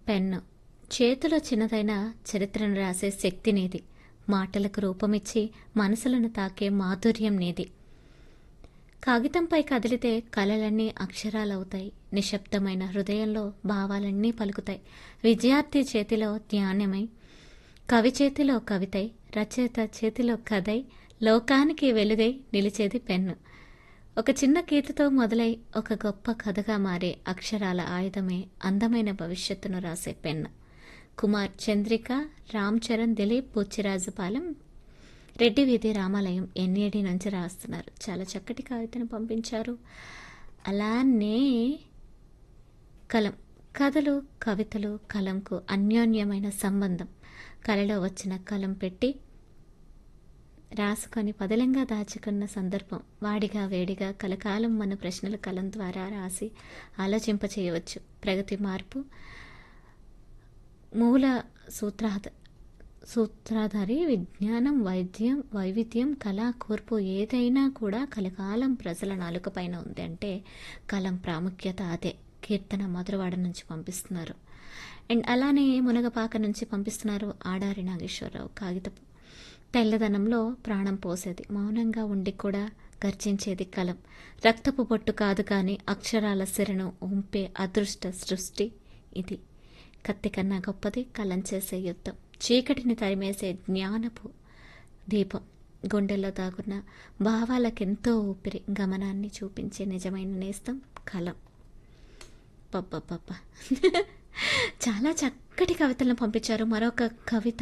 pen చేతిలో చిన్నదైన చరిత్రను రాసే శక్తి నీది మాటలకు రూపమిచ్చి మనసులను తాకే మాధుర్యం నీది కాగితంపై కదిలితే కలలన్నీ అక్షరాలవుతాయి నిశ్శబ్దమైన హృదయంలో భావాలన్నీ పలుకుతాయి విద్యార్థి చేతిలో ధ్యానమై కవి చేతిలో కవితై రచయిత చేతిలో కథై లోకానికి వెలుగై నిలిచేది పెన్ను ఒక చిన్న గీతతో మొదలై ఒక గొప్ప కథగా మారే అక్షరాల ఆయుధమే అందమైన భవిష్యత్తును రాసే పెన్ను కుమార్ చంద్రిక రామ్ చరణ్ దిలీప్ బుచ్చిరాజుపాలెం రెడ్డి వీధి రామాలయం ఎన్ఏడి నుంచి రాస్తున్నారు చాలా చక్కటి కాగితం పంపించారు అలానే కలం కథలు కవితలు కలంకు అన్యోన్యమైన సంబంధం కలలో వచ్చిన కలం పెట్టి రాసుకొని పదలంగా దాచుకున్న సందర్భం వాడిగా వేడిగా కలకాలం మన ప్రశ్నల కలం ద్వారా రాసి ఆలోచింప చేయవచ్చు ప్రగతి మార్పు మూల సూత్రాధ సూత్రాధారి విజ్ఞానం వైద్యం వైవిధ్యం కళ కూర్పు ఏదైనా కూడా కలకాలం ప్రజల నాలుకపైన ఉంది అంటే కలం ప్రాముఖ్యత అదే కీర్తన మధురవాడ నుంచి పంపిస్తున్నారు అండ్ అలానే మునగపాక నుంచి పంపిస్తున్నారు ఆడారి నాగేశ్వరరావు కాగితపు తెల్లదనంలో ప్రాణం పోసేది మౌనంగా ఉండి కూడా గర్జించేది కలం రక్తపు బొట్టు కాదు కానీ అక్షరాల సిరను ఉంపే అదృష్ట సృష్టి ఇది కత్తి కన్నా గొప్పది కలం చేసే యుద్ధం చీకటిని తరిమేసే జ్ఞానపు దీపం గుండెల్లో దాగున్న భావాలకెంతో ఊపిరి గమనాన్ని చూపించే నిజమైన నేస్తం కలం పబ్బబ్బబ్బ చాలా చక్కటి కవితలను పంపించారు మరొక కవిత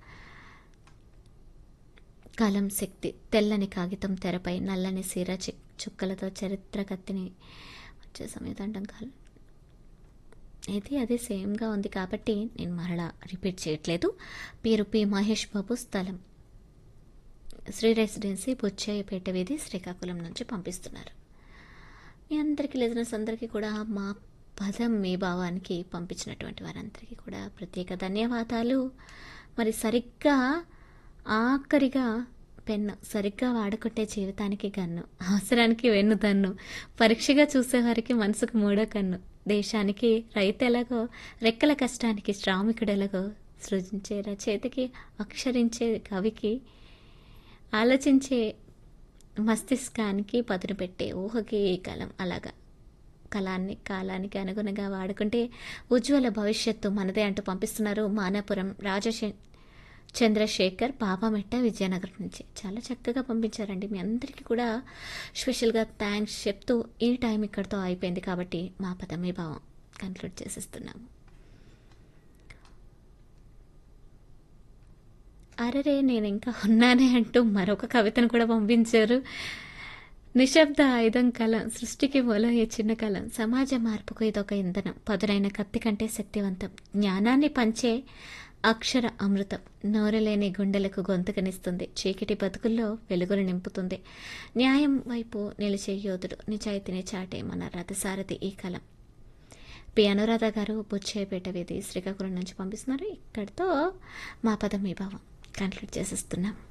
కలం శక్తి తెల్లని కాగితం తెరపై నల్లని సీర చి చుక్కలతో చరిత్ర కత్తిని వచ్చే సమేతండం కాలం అయితే అది సేమ్గా ఉంది కాబట్టి నేను మరలా రిపీట్ చేయట్లేదు పేరు పి మహేష్ బాబు స్థలం శ్రీ రెసిడెన్సీ బుచ్చయ్యపేట వీధి శ్రీకాకుళం నుంచి పంపిస్తున్నారు మీ అందరికీ లిజనర్స్ అందరికీ కూడా మా పదం మీ భావానికి పంపించినటువంటి వారందరికీ కూడా ప్రత్యేక ధన్యవాదాలు మరి సరిగ్గా ఆఖరిగా పెన్ను సరిగ్గా వాడుకుంటే జీవితానికి గన్ను అవసరానికి వెన్ను దన్ను పరీక్షగా చూసేవారికి మనసుకు మూడో కన్ను దేశానికి రైతు ఎలాగో రెక్కల కష్టానికి శ్రామికుడు ఎలాగో సృజించే రచయితకి అక్షరించే కవికి ఆలోచించే మస్తిష్కానికి పదును పెట్టే ఊహకి ఈ కలం అలాగా కళాన్ని కాలానికి అనుగుణంగా వాడుకుంటే ఉజ్వల భవిష్యత్తు మనదే అంటూ పంపిస్తున్నారు మానాపురం రాజశే చంద్రశేఖర్ బాబామెట్ట విజయనగరం నుంచి చాలా చక్కగా పంపించారండి మీ అందరికీ కూడా స్పెషల్గా థ్యాంక్స్ చెప్తూ ఈ టైం ఇక్కడితో అయిపోయింది కాబట్టి మా పదమే భావం కన్క్లూడ్ చేసేస్తున్నాము అరరే నేను ఇంకా ఉన్నానే అంటూ మరొక కవితను కూడా పంపించారు నిశ్శబ్ద ఆయుధం కలం సృష్టికి మొలయ్యే చిన్న కలం సమాజ మార్పుకు ఇదొక ఇంధనం పదునైన కత్తి కంటే శక్తివంతం జ్ఞానాన్ని పంచే అక్షర అమృతం నోరలేని గుండెలకు గొంతుకనిస్తుంది చీకటి బతుకుల్లో వెలుగులు నింపుతుంది న్యాయం వైపు నిలిచే యోధుడు నిజాయితీని చాటే మన రథసారథి ఈ కలం పి అనురాధ గారు బుచ్చేపేట వీధి శ్రీకాకుళం నుంచి పంపిస్తున్నారు ఇక్కడితో మా పదం మీ భావం కన్క్లూడ్ చేసేస్తున్నాం